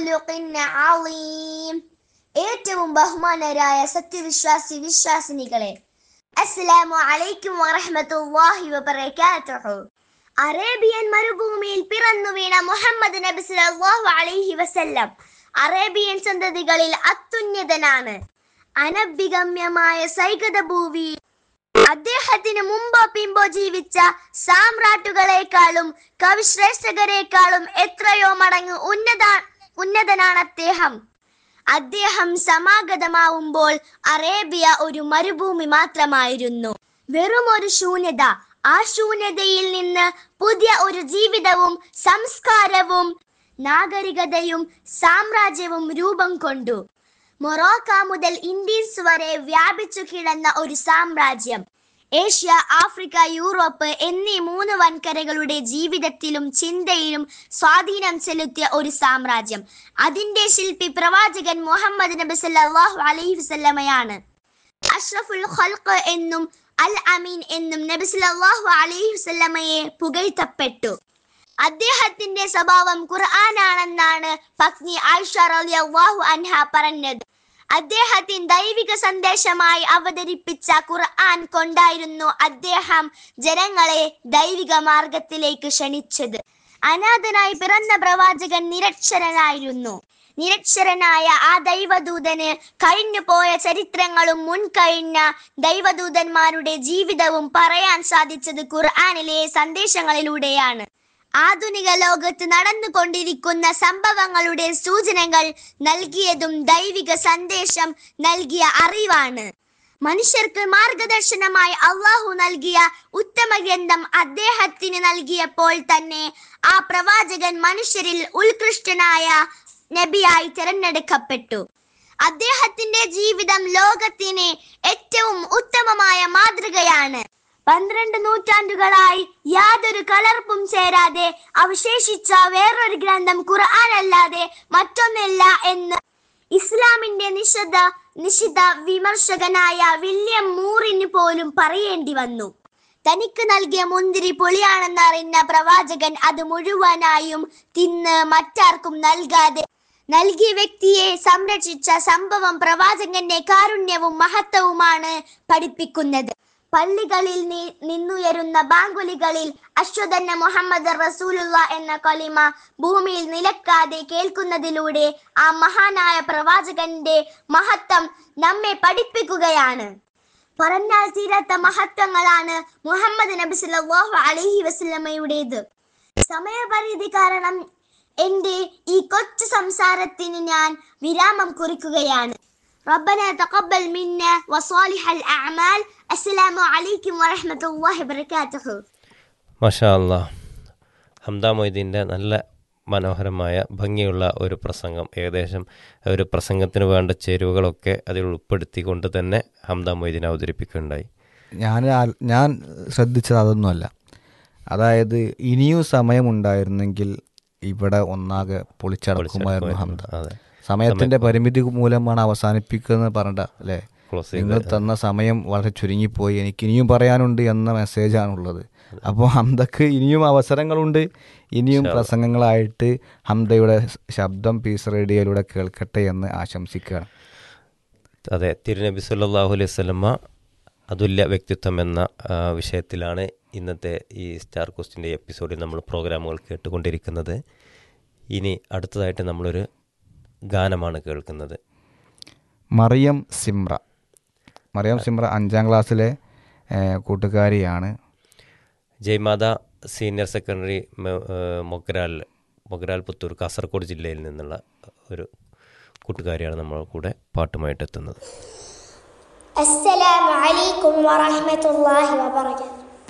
خلق عظيم ഏറ്റവും ബഹുമാനരായ സത്യവിശ്വാസി വിശ്വാസിനികളെ അസ്സലാമു അലൈക്കും വറഹ്മത്തുള്ളാഹി വബറകാതുഹു അറേബ്യൻ മരുഭൂമിയിൽ പിറന്നു വീണ മുഹമ്മദ് നബി സല്ലല്ലാഹു അലൈഹി വസല്ലം അറേബ്യൻ സന്തതികളിൽ അത്യുന്നതനാണ് അനഭിഗമ്യമായ സൈകത ഭൂവി അദ്ദേഹത്തിന് മുമ്പോ പിമ്പോ ജീവിച്ച സാമ്രാട്ടുകളെക്കാളും കവിശ്രേഷ്ഠകരെക്കാളും എത്രയോ മടങ്ങ് ഉന്നത ഉന്നതനാണ് അദ്ദേഹം അദ്ദേഹം സമാഗതമാവുമ്പോൾ അറേബ്യ ഒരു മരുഭൂമി മാത്രമായിരുന്നു വെറും ഒരു ശൂന്യത ആ ശൂന്യതയിൽ നിന്ന് പുതിയ ഒരു ജീവിതവും സംസ്കാരവും നാഗരികതയും സാമ്രാജ്യവും രൂപം കൊണ്ടു മൊറോക്ക മുതൽ ഇൻഡീസ് വരെ വ്യാപിച്ചു കിടന്ന ഒരു സാമ്രാജ്യം ഏഷ്യ ആഫ്രിക്ക യൂറോപ്പ് എന്നീ മൂന്ന് വൻകരകളുടെ ജീവിതത്തിലും ചിന്തയിലും സ്വാധീനം ചെലുത്തിയ ഒരു സാമ്രാജ്യം അതിന്റെ ശില്പി പ്രവാചകൻ മുഹമ്മദ് നബി സല്ലല്ലാഹു അലൈഹി വസല്ലമയാണ് അഷ്റഫുൽ ഖൽഖ് എന്നും അൽ അമീൻ എന്നും നബി സല്ലല്ലാഹു അലൈഹി വസല്ലമയെ പുകഴ്ത്തപ്പെട്ടു അദ്ദേഹത്തിന്റെ സ്വഭാവം ഖുർആനാണെന്നാണ് പത്നി ആയിഷ റളിയല്ലാഹു അൻഹ പറഞ്ഞത് അദ്ദേഹത്തിന് ദൈവിക സന്ദേശമായി അവതരിപ്പിച്ച ഖുർആൻ കൊണ്ടായിരുന്നു അദ്ദേഹം ജനങ്ങളെ ദൈവിക മാർഗത്തിലേക്ക് ക്ഷണിച്ചത് അനാഥനായി പിറന്ന പ്രവാചകൻ നിരക്ഷരനായിരുന്നു നിരക്ഷരനായ ആ ദൈവദൂതന് കഴിഞ്ഞു പോയ ചരിത്രങ്ങളും മുൻകഴിഞ്ഞ ദൈവദൂതന്മാരുടെ ജീവിതവും പറയാൻ സാധിച്ചത് ഖുർആനിലെ സന്ദേശങ്ങളിലൂടെയാണ് ആധുനിക ലോകത്ത് നടന്നുകൊണ്ടിരിക്കുന്ന സംഭവങ്ങളുടെ സൂചനകൾ നൽകിയതും ദൈവിക സന്ദേശം നൽകിയ അറിവാണ് മനുഷ്യർക്ക് മാർഗദർശനമായി അള്ളാഹു നൽകിയ ഉത്തമ ഗ്രന്ഥം അദ്ദേഹത്തിന് നൽകിയപ്പോൾ തന്നെ ആ പ്രവാചകൻ മനുഷ്യരിൽ ഉത്കൃഷ്ടനായ നബിയായി തിരഞ്ഞെടുക്കപ്പെട്ടു അദ്ദേഹത്തിന്റെ ജീവിതം ലോകത്തിന് ഏറ്റവും ഉത്തമമായ മാതൃകയാണ് പന്ത്രണ്ട് നൂറ്റാണ്ടുകളായി യാതൊരു കലർപ്പും ചേരാതെ അവശേഷിച്ച വേറൊരു ഗ്രന്ഥം ഖുർആൻ അല്ലാതെ മറ്റൊന്നില്ല എന്ന് ഇസ്ലാമിന്റെ നിഷിദ്ധ നിഷിദ്ധ വിമർശകനായ വില്യം മൂറിന് പോലും പറയേണ്ടി വന്നു തനിക്ക് നൽകിയ മുന്തിരി പൊളിയാണെന്നറിഞ്ഞ പ്രവാചകൻ അത് മുഴുവനായും തിന്ന് മറ്റാർക്കും നൽകാതെ നൽകിയ വ്യക്തിയെ സംരക്ഷിച്ച സംഭവം പ്രവാചകന്റെ കാരുണ്യവും മഹത്വവുമാണ് പഠിപ്പിക്കുന്നത് പള്ളികളിൽ നി- നിന്നുയരുന്ന ബാങ്കുലികളിൽ അശ്വതന്ന മുഹമ്മദ് റസൂലുള്ള എന്ന കലിമ ഭൂമിയിൽ നിലക്കാതെ കേൾക്കുന്നതിലൂടെ ആ മഹാനായ പ്രവാചകന്റെ മഹത്വം നമ്മെ പഠിപ്പിക്കുകയാണ് പറഞ്ഞാൽ തീരാത്ത മഹത്വങ്ങളാണ് മുഹമ്മദ് നബി സല്ലല്ലാഹു അലൈഹി വസല്ലമയുടേത് സമയപരിധി കാരണം എന്റെ ഈ കൊച്ചു സംസാരത്തിന് ഞാൻ വിരാമം കുറിക്കുകയാണ് ربنا تقبل منا وصالح الأعمال السلام عليكم ورحمة الله وبركاته മഷാ അല്ലാ ഹംദ മൊയ്തീൻ്റെ നല്ല മനോഹരമായ ഭംഗിയുള്ള ഒരു പ്രസംഗം ഏകദേശം ഒരു പ്രസംഗത്തിന് വേണ്ട ചേരുവകളൊക്കെ അതിൽ ഉൾപ്പെടുത്തിക്കൊണ്ട് തന്നെ ഹംദ മൊയ്തീൻ അവതരിപ്പിക്കുകയുണ്ടായി ഞാൻ ആ- ഞാൻ ശ്രദ്ധിച്ചത് അതൊന്നുമല്ല അതായത് ഇനിയും സമയമുണ്ടായിരുന്നെങ്കിൽ ഇവിടെ ഒന്നാകെ പൊളിച്ചടക്കുമായിരുന്നു ഹംദ അതെ സമയത്തിന്റെ പരിമിതി മൂലമാണ് അവസാനിപ്പിക്കുന്നത് പറഞ്ഞ അല്ലേ ക്ലോസ് നിങ്ങൾ തന്ന സമയം വളരെ ചുരുങ്ങിപ്പോയി എനിക്ക് ഇനിയും പറയാനുണ്ട് എന്ന മെസ്സേജാണുള്ളത് അപ്പോൾ ഹംദക്ക് ഇനിയും അവസരങ്ങളുണ്ട് ഇനിയും പ്രസംഗങ്ങളായിട്ട് ഹംദയുടെ ശബ്ദം പീസ് റേഡിയോയിലൂടെ കേൾക്കട്ടെ എന്ന് ആശംസിക്കുകയാണ് അതെ തിരുനബി സല്ലല്ലാഹു അലൈഹി വസല്ലമ അതുല്യ വ്യക്തിത്വം എന്ന ആ, വിഷയത്തിലാണ് ഇന്നത്തെ ഈ സ്റ്റാർ കോസ്റ്റിൻ്റെ എപ്പിസോഡിൽ നമ്മൾ പ്രോഗ്രാമുകൾ കേട്ടുകൊണ്ടിരിക്കുന്നത് ഇനി അടുത്തതായിട്ട് നമ്മളൊരു ഗാനമാണ് കേൾക്കുന്നത് മറിയം സിമ്ര മറിയം സിമ്ര അഞ്ചാം ക്ലാസ്സിലെ ഏഹ്, കൂട്ടുകാരിയാണ് ജയ്മാത സീനിയർ സെക്കൻഡറി മെ- ഏഹ് മൊഗ്രാൽ മൊഗ്രാൽ പുത്തൂർ കാസർഗോഡ് ജില്ലയിൽ നിന്നുള്ള ഒരു കൂട്ടുകാരിയാണ് നമ്മൾ കൂടെ പാട്ടുമായിട്ട് എത്തുന്നത് السلام عليكم ورحمة الله وبركاته